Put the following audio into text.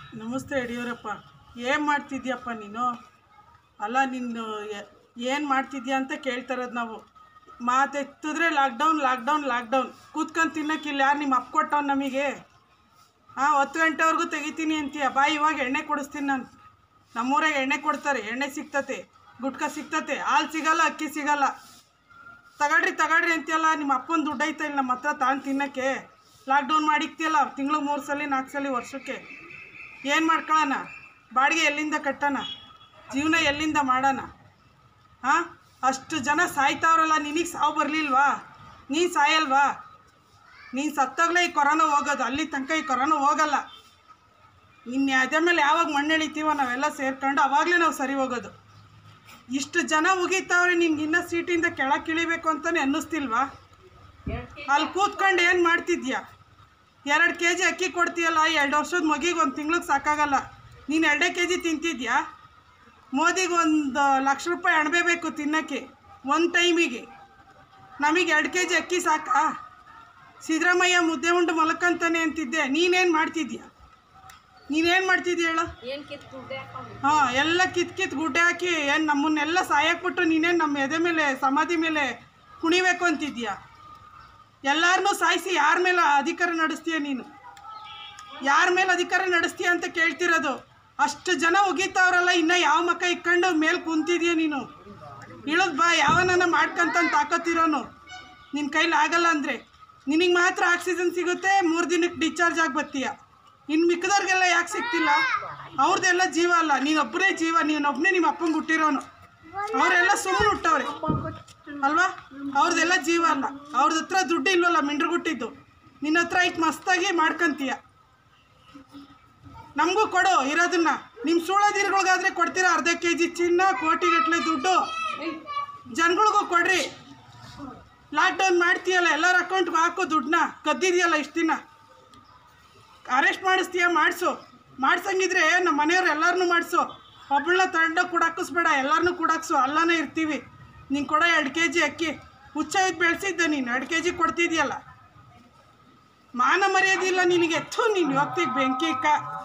ನಮಸ್ತೆ ಯಡಿಯೂರಪ್ಪ ಏನು ಮಾಡ್ತಿದ್ಯಪ್ಪ ನೀನು ಅಲ್ಲ ನೀನು ಏನು ಮಾಡ್ತಿದ್ಯಾ ಅಂತ ಕೇಳ್ತಾರದು ನಾವು ಮಾತೆತ್ತಿದ್ರೆ ಲಾಕ್ಡೌನ್ ಲಾಕ್ಡೌನ್ ಲಾಕ್ಡೌನ್ ಕೂತ್ಕೊಂಡು ತಿನ್ನೋಕ್ಕಿಲ್ಲ ಯಾರು ನಿಮ್ಮ ಅಪ್ಪ ಕೊಟ್ಟವ್ ನಮಗೆ ಹಾಂ ಹತ್ತು ಗಂಟೆವರೆಗೂ ತೆಗಿತೀನಿ ಅಂತೀಯ ಬಾ ಇವಾಗ ಎಣ್ಣೆ ಕೊಡಿಸ್ತೀನಿ ನಾನು ನಮ್ಮೂರಾಗ ಎಣ್ಣೆ ಕೊಡ್ತಾರೆ ಎಣ್ಣೆ ಸಿಗ್ತತೆ ಗುಟ್ಕ ಸಿಗ್ತತೆ ಹಾಲು ಸಿಗಲ್ಲ ಅಕ್ಕಿ ಸಿಗಲ್ಲ ತಗೊಳ್ರಿ ತಗೊಳ್ರಿ ಅಂತೀಯಲ್ಲ ನಿಮ್ಮ ಅಪ್ಪನ ದುಡ್ಡು ಐತೆ ಇಲ್ಲ ನಮ್ಮ ಹತ್ರ ತಗೊಂಡು ತಿನ್ನೋಕ್ಕೆ ಲಾಕ್ಡೌನ್ ಮಾಡಿಕ್ತಿಯಲ್ಲ ತಿಂಗ್ಳಿಗೆ ಮೂರು ಸಲ ನಾಲ್ಕು ಸಲ ವರ್ಷಕ್ಕೆ ಏನು ಮಾಡ್ಕೊಳ್ಳೋಣ ಬಾಡಿಗೆ ಎಲ್ಲಿಂದ ಕಟ್ಟೋಣ ಜೀವನ ಎಲ್ಲಿಂದ ಮಾಡೋಣ ಹಾಂ ಅಷ್ಟು ಜನ ಸಾಯ್ತಾವ್ರಲ್ಲ ನಿನಗೆ ಸಾವು ಬರಲಿಲ್ವಾ ನೀನು ಸಾಯಲ್ವಾ ನೀನು ಸತ್ತಾಗಲೇ ಈ ಕೊರೋನಾ ಹೋಗೋದು ಅಲ್ಲಿ ತನಕ ಈ ಕೊರೋನಾ ಹೋಗಲ್ಲ ಇನ್ನು ಅದೇ ಮೇಲೆ ಯಾವಾಗ ಮಣ್ಣೆಳಿತೀವೋ ನಾವೆಲ್ಲ ಸೇರ್ಕೊಂಡು ಅವಾಗಲೇ ನಾವು ಸರಿ ಹೋಗೋದು ಇಷ್ಟು ಜನ ಉಗಿತಾವ್ರೆ ನಿನ್ಗೆ ಇನ್ನೂ ಸೀಟಿಂದ ಕೆಳಗೆ ಇಳಿಬೇಕು ಅಂತಲೇ ಅನ್ನಿಸ್ತಿಲ್ವಾ ಅಲ್ಲಿ ಕೂತ್ಕೊಂಡು ಏನು ಮಾಡ್ತಿದ್ಯಾ ಎರಡು ಕೆ ಜಿ ಅಕ್ಕಿ ಕೊಡ್ತೀಯಲ್ಲ ಎರಡು ವರ್ಷದ ಮಗಿಗೆ ಒಂದು ತಿಂಗ್ಳಿಗೆ ಸಾಕಾಗಲ್ಲ ನೀನು ಎರಡೇ ಕೆ ಜಿ ತಿಂತಿದ್ಯಾ ಮೋದಿಗೆ ಒಂದು ಲಕ್ಷ ರೂಪಾಯಿ ಅಣಬೇಬೇಕು ತಿನ್ನೋಕ್ಕೆ ಒಂದು ಟೈಮಿಗೆ ನಮಗೆ ಎರಡು ಕೆ ಜಿ ಅಕ್ಕಿ ಸಾಕಾ ಸಿದ್ದರಾಮಯ್ಯ ಮುದ್ದೆ ಉಂಡು ಮಲ್ಕಂತಾನೆ ಅಂತಿದ್ದೆ ನೀನೇನು ಮಾಡ್ತಿದ್ಯಾ ನೀನೇನು ಮಾಡ್ತಿದ್ಯ ಹೇಳು ಏನ್ ಕಿತ್ ದುಡ್ಡು ಹಾಕೊಂಡು ಹಾಂ ಎಲ್ಲ ಕಿತ್ ಕಿತ್ ಗುಡ್ಡೆ ಹಾಕಿ ಏನು ನಮ್ಮನ್ನೆಲ್ಲ ಸಾಯಕ್ಬಿಟ್ಟು ನೀನೇನು ನಮ್ಮ ಎದೆ ಮೇಲೆ ಸಮಾಧಿ ಮೇಲೆ ಕುಣಿಬೇಕು ಅಂತಿದ್ಯಾ ಎಲ್ಲರನ್ನೂ ಸಾಯಿಸಿ ಯಾರ ಮೇಲೆ ಅಧಿಕಾರ ನಡೆಸ್ತೀಯ ನೀನು ಯಾರ ಮೇಲೆ ಅಧಿಕಾರ ನಡೆಸ್ತೀಯ ಅಂತ ಕೇಳ್ತಿರೋದು ಅಷ್ಟು ಜನ ಉಗಿತಾವ್ರಲ್ಲ ಇನ್ನು ಯಾವ ಮಕ್ಕ ಇಕ್ಕೊಂಡು ಮೇಲೆ ಕುಂತಿದ್ಯ ನೀನು ಇಳದ್ ಬಾ ಯಾವನನ್ನ ಮಾಡ್ಕಂತಂದು ತಾಕತ್ತಿರೋನು ನಿನ್ನ ಕೈಲಿ ಆಗಲ್ಲ ಅಂದರೆ ನಿನಗೆ ಮಾತ್ರ ಆಕ್ಸಿಜನ್ ಸಿಗುತ್ತೆ ಮೂರು ದಿನಕ್ಕೆ ಡಿಸ್ಚಾರ್ಜ್ ಆಗಿ ಬರ್ತೀಯ ಇನ್ನು ಮಿಕ್ಕದವ್ರಿಗೆಲ್ಲ ಯಾಕೆ ಸಿಗ್ತಿಲ್ಲ ಅವ್ರದ್ದೆಲ್ಲ ಜೀವ ಅಲ್ಲ ನೀನೊಬ್ಬನೇ ಜೀವ ನೀನೊಬ್ಬನೇ ನಿಮ್ಮ ಅಪ್ಪಂಗೆ ಹುಟ್ಟಿರೋನು ಅವರೆಲ್ಲ ಸುಮ್ಮನೆ ಹುಟ್ಟವ್ರೆ ಅಲ್ವಾ ಅವ್ರದ್ದೆಲ್ಲ ಜೀವ ಅಲ್ಲ ಅವ್ರದ್ದು ಹತ್ರ ದುಡ್ಡು ಇಲ್ವಲ್ಲ ಮಿಂಡ್ರುಗುಟ್ಟಿದ್ದು ನಿನ್ನ ಹತ್ರ ಐತೆ ಮಸ್ತಾಗಿ ಮಾಡ್ಕಂತೀಯ ನಮಗೂ ಕೊಡು ಇರೋದನ್ನ ನಿಮ್ಮ ಸುಳ್ಳದಿರ್ಗಳಿಗಾದ್ರೆ ಕೊಡ್ತೀರಾ ಅರ್ಧ ಕೆ ಜಿ ಚಿನ್ನ ಕೋಟಿಗಟ್ಟಲೆ ದುಡ್ಡು ಜನಗಳಿಗೂ ಕೊಡ್ರಿ ಲಾಕ್ಡೌನ್ ಮಾಡ್ತೀಯಲ್ಲ ಎಲ್ಲರ ಅಕೌಂಟ್ಗೆ ಹಾಕು ದುಡ್ಡನ್ನ ಕದ್ದಿದೆಯಲ್ಲ ಇಷ್ಟು ದಿನ ಅರೆಸ್ಟ್ ಮಾಡಿಸ್ತೀಯ ಮಾಡಿಸು ಮಾಡ್ಸಂಗಿದ್ರೆ ನಮ್ಮ ಮನೆಯವ್ರು ಎಲ್ಲರನ್ನೂ ಮಾಡಿಸು ಒಬ್ಬಳನ್ನ ತಂಡ ಕುಡಾಕಿಸ್ಬೇಡ ಎಲ್ಲರನ್ನೂ ಕುಡಾಕ್ಸು ಅಲ್ಲನೇ ಇರ್ತೀವಿ ನೀನು ಕೊಡೋ ಎರಡು ಕೆ ಜಿ ಅಕ್ಕಿ ಹುಚ್ಚ ಇದ್ದು ಬೆಳೆಸಿದ್ದೆ ನೀನು ಎರಡು ಕೆ ಜಿ ಕೊಡ್ತಿದ್ಯಲ್ಲ ಮಾನ ಮರ್ಯಾದಿಲ್ಲ ನಿನಗೆ ಥೂ ನೀನು ಹೋಗ್ತಿಗೆ ಬೆಂಕಿ ಕ